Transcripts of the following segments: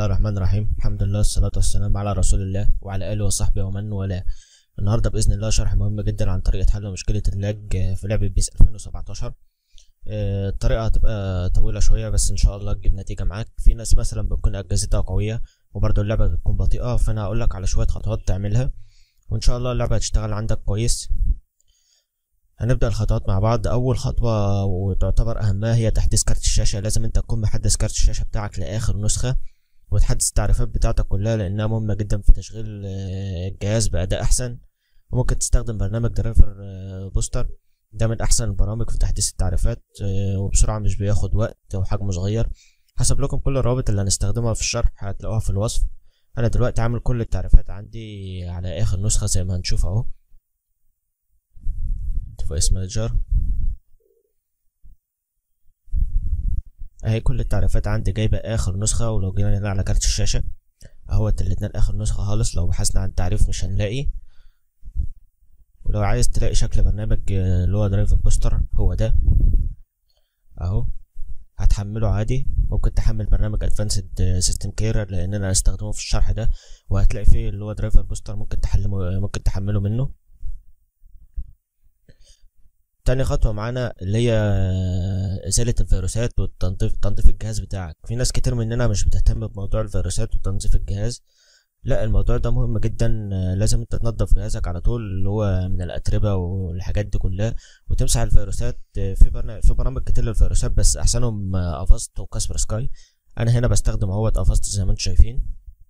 الله الرحمن الرحيم الحمد لله والصلاة والسلام على رسول الله وعلى آله وصحبه ومن والاه النهاردة بإذن الله شرح مهم جدا عن طريقة حل مشكلة اللاج في لعبة بيس 2017 آه، الطريقة هتبقى طويلة شوية بس إن شاء الله تجيب نتيجة معاك في ناس مثلا بتكون أجهزتها قوية وبرضه اللعبة بتكون بطيئة فأنا هقولك على شوية خطوات تعملها وإن شاء الله اللعبة هتشتغل عندك كويس هنبدأ الخطوات مع بعض أول خطوة وتعتبر أهمها هي تحديث كارت الشاشة لازم أنت تكون محدث كارت الشاشة بتاعك لآخر نسخة وتحدث التعريفات بتاعتك كلها لأنها مهمة جدا في تشغيل آه، الجهاز بأداء أحسن وممكن تستخدم برنامج درايفر آه، بوستر ده من أحسن البرامج في تحديث التعريفات آه، وبسرعة مش بياخد وقت وحجمه صغير هسيب لكم كل الروابط اللي هنستخدمها في الشرح هتلاقوها في الوصف أنا دلوقتي عامل كل التعريفات عندي على آخر نسخة زي ما هنشوف أهو ديفايس مانجر اهي كل التعريفات عندي جايبه اخر نسخه ولو جينا هنا على كارت الشاشه اهوت الاتنين اخر نسخه خالص لو بحثنا عن التعريف مش هنلاقي ولو عايز تلاقي شكل برنامج آه، اللي هو درايفر بوستر هو ده اهو هتحمله عادي ممكن تحمل برنامج ادفانسد سيستم كير لان انا هستخدمه في الشرح ده وهتلاقي فيه اللي هو درايفر بوستر ممكن تحلمه ممكن تحمله منه تاني خطوة معانا اللي هي إزالة الفيروسات وتنظيف تنظيف الجهاز بتاعك في ناس كتير مننا مش بتهتم بموضوع الفيروسات وتنظيف الجهاز لا الموضوع ده مهم جدا آه، لازم انت تنظف جهازك على طول اللي هو من الأتربة والحاجات دي كلها وتمسح الفيروسات آه، في برنامج في برامج كتير للفيروسات بس أحسنهم آه، افاست وكاسبر سكاي أنا هنا بستخدم اهوت افاست زي ما انتم شايفين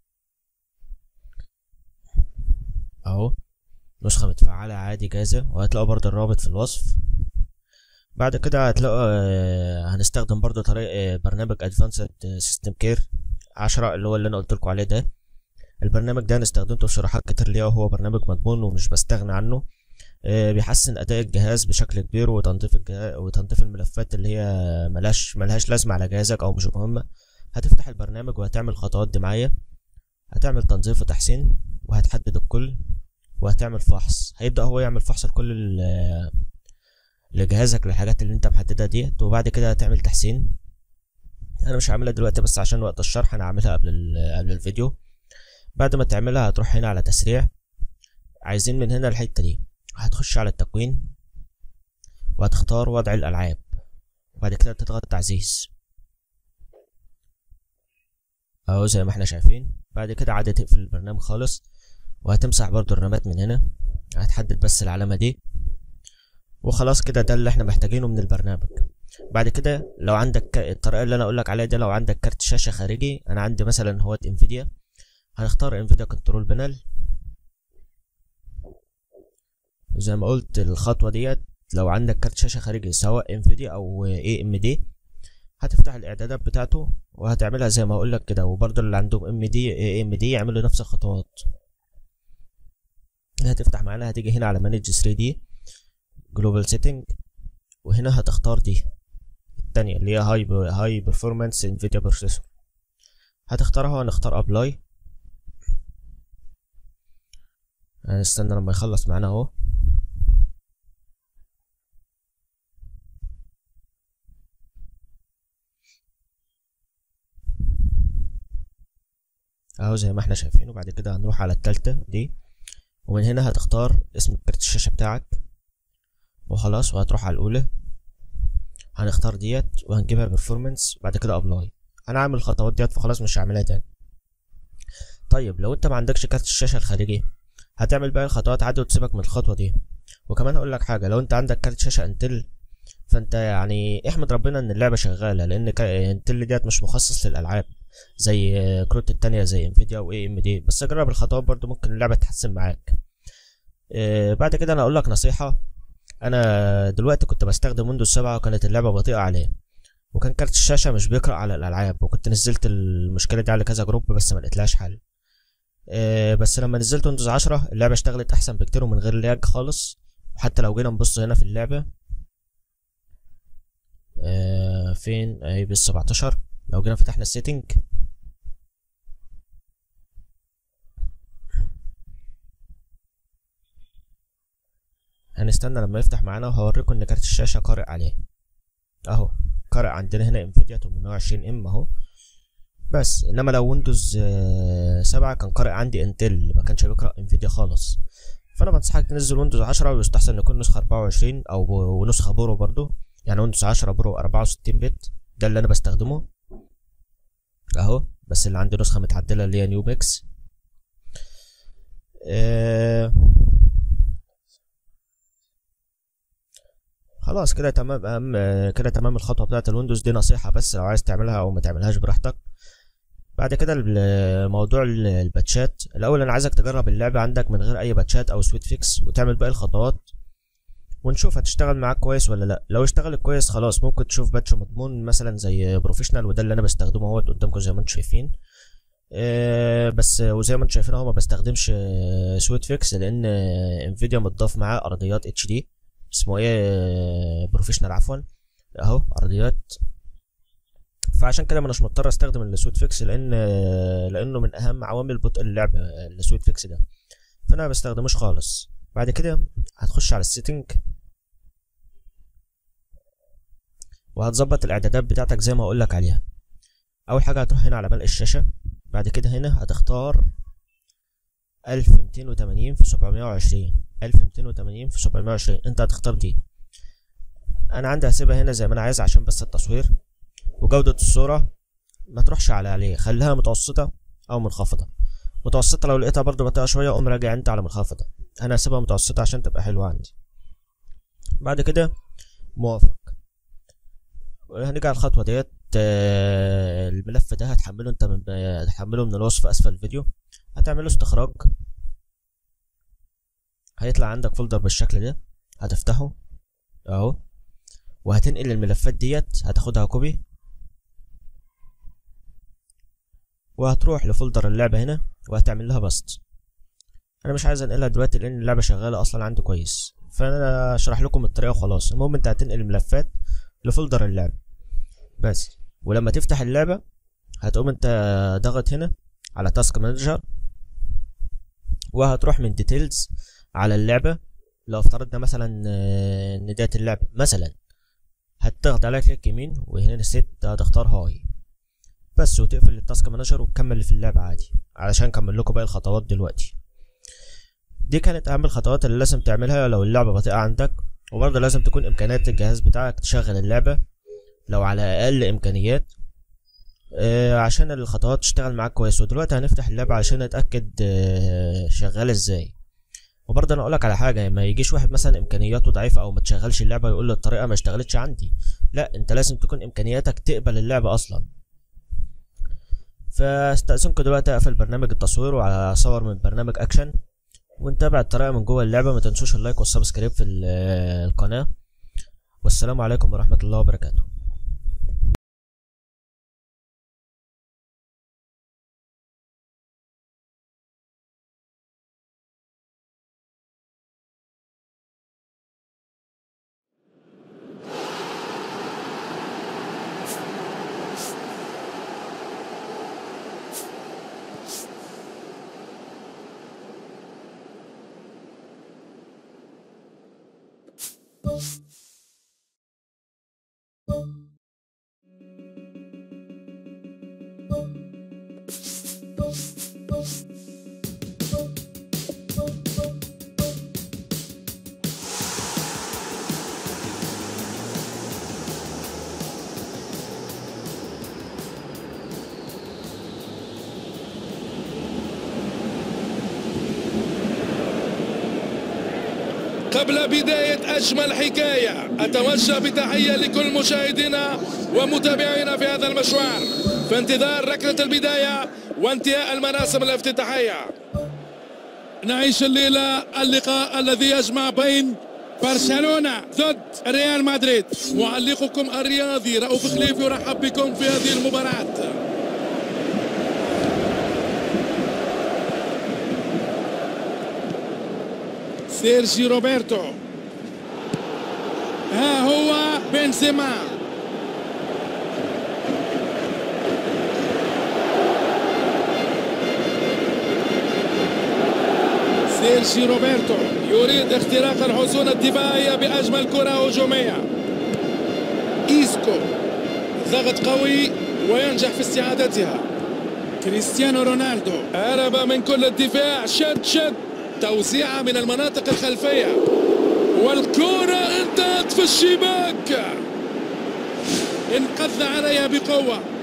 اهو نسخة متفعلة عادي جاهزة وهتلاقوا برضه الرابط في الوصف بعد كده هتلاقوا آه، هنستخدم برضه طريق آه، برنامج ادفانسد سيستم كير عشرة اللي هو اللي انا قلت لكم عليه ده البرنامج ده انا استخدمته في شروحات كتير ليه وهو برنامج مضمون ومش بستغنى عنه آه، بيحسن اداء الجهاز بشكل كبير وتنظيف الجهاز وتنظيف الملفات اللي هي ملهاش ملهاش لازمه على جهازك او مش مهمه هتفتح البرنامج وهتعمل الخطوات دي معايا هتعمل تنظيف وتحسين وهتحدد الكل وهتعمل فحص هيبدأ هو يعمل فحص لكل ال- لجهازك للحاجات اللي انت محددها ديت وبعد كده هتعمل تحسين انا مش هعملها دلوقتي بس عشان وقت الشرح انا هعملها قبل ال- قبل الفيديو بعد ما تعملها هتروح هنا على تسريع عايزين من هنا الحتة دي هتخش على التكوين وهتختار وضع الالعاب وبعد كده تضغط تعزيز اهو زي ما احنا شايفين بعد كده عادي تقفل البرنامج خالص وهتمسح برضو الرامات من هنا هتحدد بس العلامة دي وخلاص كده ده اللي احنا محتاجينه من البرنامج بعد كده لو عندك ك- الطريقة اللي انا اقولك عليها دي لو عندك كارت شاشة خارجي انا عندي مثلا هو انفيديا هنختار انفيديا كنترول بانل زي ما قلت الخطوة ديت لو عندك كارت شاشة خارجي سواء انفيديا او اي ام دي هتفتح الاعدادات بتاعته وهتعملها زي ما اقولك كده وبرضه اللي عندهم ام دي اي ام دي يعملوا نفس الخطوات هتفتح معانا هتيجي هنا على مانج 3 دي جلوبال سيتنج وهنا هتختار دي التانية اللي هي هاي هاي برفورمانس انفيديا بروسيسور هتختارها وهنختار ابلاي هنستنى لما يخلص معانا اهو اهو زي ما احنا شايفين وبعد كده هنروح على التالتة دي ومن هنا هتختار اسم كارت الشاشة بتاعك وخلاص وهتروح على الأولى هنختار ديت وهنجيبها برفورمانس بعد كده ابلاي انا عامل الخطوات ديت فخلاص مش هعملها تاني طيب لو انت ما عندكش كارت الشاشة الخارجي هتعمل باقي الخطوات عادي وتسيبك من الخطوة دي وكمان هقول لك حاجة لو انت عندك كارت شاشة انتل فانت يعني احمد ربنا ان اللعبة شغالة لان كا- انتل ديت مش مخصص للالعاب زي كروت التانية زي انفيديا و اي ام دي بس جرب الخطوات برضو ممكن اللعبة تتحسن معاك آه، بعد كده انا اقول لك نصيحة انا دلوقتي كنت بستخدم ويندوز 7 وكانت اللعبة بطيئة عليه وكان كارت الشاشة مش بيقرأ على الالعاب وكنت نزلت المشكلة دي على كذا جروب بس ما لقيتلهاش حل آه، بس لما نزلت ويندوز 10 اللعبة اشتغلت احسن بكتير ومن غير لاج خالص وحتى لو جينا نبص هنا في اللعبة آه، فين اهي بال 17 لو جينا فتحنا السيتنج هنستنى لما يفتح معانا وهوريكم ان كارت الشاشة قارئ عليه اهو قارئ عندنا هنا انفيديا 820 ام اهو بس انما لو ويندوز آه، سبعة كان قارئ عندي انتل ما كانش بيقرا انفيديا خالص فانا بنصحك تنزل ويندوز 10 ويستحسن يكون نسخه 24 او ونسخه برو برضو يعني ويندوز 10 برو 64 بت ده اللي انا بستخدمه اهو بس اللي عندي نسخه متعدله اللي هي نيو ميكس آه خلاص كده تمام أهم كده تمام الخطوه بتاعت الويندوز دي نصيحه بس لو عايز تعملها او ما تعملهاش براحتك بعد كده ال- موضوع ال- الباتشات الاول انا عايزك تجرب اللعبه عندك من غير اي باتشات او سويت فيكس وتعمل باقي الخطوات ونشوف هتشتغل معاك كويس ولا لا لو اشتغلت كويس خلاص ممكن تشوف باتش مضمون مثلا زي بروفيشنال وده اللي انا بستخدمه اهوت قدامكم زي ما انتم شايفين آه، بس وزي ما انتم شايفين اهو ما بستخدمش سويت فيكس لان انفيديا متضاف معاه ارضيات اتش دي اسمه ايه بروفيشنال عفوا اهو ارضيات فعشان كده مش مضطر استخدم السويت فيكس لان لانه من اهم عوامل بطء اللعب السويت فيكس ده فانا ما بستخدموش خالص بعد كده هتخش على السيتنج وهتظبط الاعدادات بتاعتك زي ما اقول لك عليها اول حاجه هتروح هنا على ملء الشاشه بعد كده هنا هتختار 1280 في 720 1280 في 720 انت هتختار دي انا عندي هسيبها هنا زي ما انا عايز عشان بس التصوير وجودة الصورة ما تروحش على عليه خليها متوسطة او منخفضة متوسطة لو لقيتها برضو بطيئة شوية قوم راجع انت على منخفضة انا هسيبها متوسطة عشان تبقى حلوة عندي بعد كده موافق هنيجي على الخطوة ديت آه، الملف ده هتحمله انت من هتحمله من الوصف اسفل الفيديو هتعمله استخراج هيطلع عندك فولدر بالشكل ده هتفتحه اهو وهتنقل الملفات ديت هتاخدها كوبي وهتروح لفولدر اللعبة هنا وهتعمل لها باست انا مش عايز انقلها دلوقتي لان اللعبة شغالة اصلا عندي كويس فانا اشرح لكم الطريقة وخلاص المهم انت هتنقل الملفات لفولدر اللعبة بس ولما تفتح اللعبة هتقوم انت ضغط هنا على تاسك مانجر وهتروح من ديتيلز على اللعبة لو افترضنا مثلا آه، ان ديت اللعبة مثلا هتضغط عليها كليك يمين وهنا ست هتختار هاي بس وتقفل التاسك مانجر وتكمل اللي في اللعبة عادي علشان اكمل لكم باقي الخطوات دلوقتي دي كانت اهم الخطوات اللي لازم تعملها لو اللعبة بطيئة عندك وبرضه لازم تكون امكانيات الجهاز بتاعك تشغل اللعبة لو على اقل امكانيات آه، عشان الخطوات تشتغل معاك كويس ودلوقتي هنفتح اللعبة عشان نتأكد آه، شغالة ازاي وبرضه انا اقولك على حاجة ما يجيش واحد مثلا امكانياته ضعيفة او ما تشغلش اللعبة يقول له الطريقة ما اشتغلتش عندي لا انت لازم تكون امكانياتك تقبل اللعبة اصلا فاستأذنكم دلوقتي اقفل برنامج التصوير واصور من برنامج اكشن ونتابع الطريقة من جوه اللعبة ما تنسوش اللايك والسبسكرايب في ال- القناة والسلام عليكم ورحمة الله وبركاته قبل بداية أجمل حكاية أتوجه بتحية لكل مشاهدينا ومتابعينا في هذا المشوار في انتظار ركلة البداية وانتهاء المراسم الافتتاحية نعيش الليلة اللقاء الذي يجمع بين برشلونة ضد ريال مدريد معلقكم الرياضي رؤوف خليف يرحب بكم في هذه المباراة سيرجي روبرتو ها هو بنزيما سيرجي روبرتو يريد اختراق الحصون الدفاعية بأجمل كرة هجومية إيسكو ضغط قوي وينجح في استعادتها كريستيانو رونالدو هرب من كل الدفاع شد شد توزيعة من المناطق الخلفية والكرة انتهت في الشباك انقذ عليها بقوة